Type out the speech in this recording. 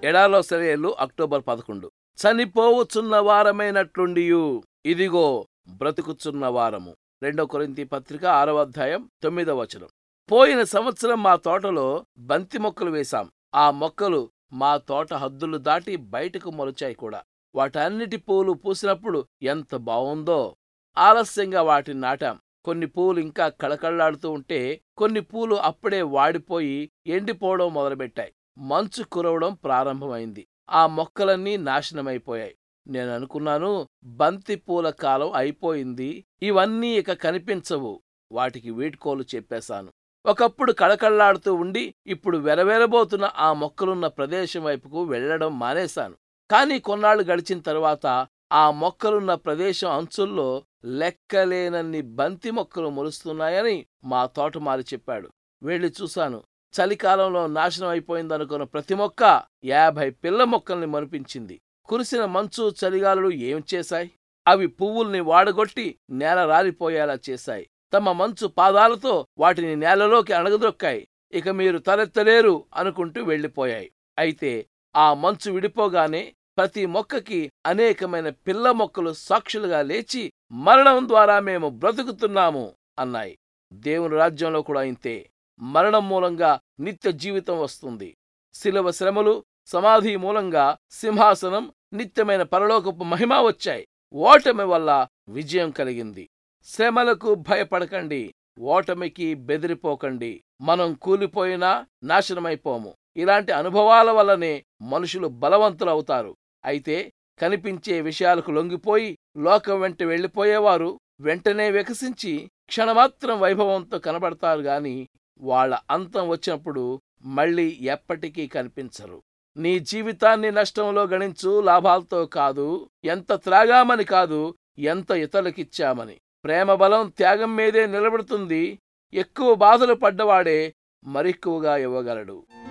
ఎడాలో సెలయేళ్ళు October పదకొండు చనిపోవచ్చున్న వారమైనట్లుండియు ఇదిగో బ్రతుకుచున్న వారము రెండో కొరింతి పత్రిక ఆరవ అధ్యాయం తొమ్మిదవ వచనం పోయిన సంవత్సరం మా తోటలో బంతి మొక్కలు వేశాం ఆ మొక్కలు మా తోట హద్దులు దాటి బయటకు మొలిచాయి కూడా వాటన్నిటి పూలు పూసినప్పుడు ఎంత బావుందో ఆలస్యంగా వాటిని నాటాం కొన్ని పూలు ఇంకా కళకళ్లాడుతూ ఉంటే కొన్ని పూలు అప్పుడే వాడిపోయి ఎండిపోవడం మొదలుపెట్టాయి మంచు కురవడం ప్రారంభమైంది ఆ మొక్కలన్నీ నాశనమైపోయాయి నేను అనుకున్నాను బంతి పూల కాలం అయిపోయింది ఇవన్నీ ఇక కనిపించవు వాటికి వీడ్కోలు చెప్పేశాను ఒకప్పుడు కళకళ్లాడుతూ ఉండి ఇప్పుడు వెరవెరబోతున్న ఆ మొక్కలున్న ప్రదేశం వైపుకు వెళ్లడం మానేశాను కానీ కొన్నాళ్లు గడిచిన తరువాత ఆ మొక్కలున్న ప్రదేశం అంచుల్లో లెక్కలేనన్ని బంతి మొక్కలు మొలుస్తున్నాయని మా తోటమాలి చెప్పాడు వెళ్ళి చూశాను చలికాలంలో నాశనం అయిపోయిందనుకున్న ప్రతి మొక్క యాభై పిల్ల మొక్కల్ని మనిపించింది కురిసిన మంచు చలిగాలులు ఏం చేశాయి అవి పువ్వుల్ని వాడగొట్టి నేల రాలిపోయేలా చేశాయి తమ మంచు పాదాలతో వాటిని నేలలోకి అణగదొక్కాయి ఇక మీరు తలెత్తలేరు అనుకుంటూ వెళ్ళిపోయాయి అయితే ఆ మంచు విడిపోగానే ప్రతి మొక్కకి అనేకమైన పిల్ల మొక్కలు సాక్షులుగా లేచి మరణం ద్వారా మేము బ్రతుకుతున్నాము అన్నాయి దేవుని రాజ్యంలో కూడా ఇంతే మరణం మూలంగా నిత్య జీవితం వస్తుంది శిలవ శ్రమలు సమాధి మూలంగా సింహాసనం నిత్యమైన పరలోకపు మహిమ వచ్చాయి ఓటమి వల్ల విజయం కలిగింది శ్రమలకు భయపడకండి ఓటమికి బెదిరిపోకండి మనం కూలిపోయినా నాశనమైపోము ఇలాంటి అనుభవాల వల్లనే మనుషులు బలవంతులవుతారు అయితే కనిపించే విషయాలకు లొంగిపోయి లోకం వెంట వెళ్ళిపోయేవారు వెంటనే వికసించి క్షణమాత్రం వైభవంతో కనబడతారు గాని వాళ్ళ అంతం వచ్చినప్పుడు మళ్ళీ ఎప్పటికీ కనిపించరు నీ జీవితాన్ని నష్టంలో గణించు లాభాలతో కాదు ఎంత త్రాగామని కాదు ఎంత ఇతరులకిచ్చామని ప్రేమ బలం త్యాగం మీదే నిలబడుతుంది ఎక్కువ బాధలు పడ్డవాడే మరెక్కువగా ఇవ్వగలడు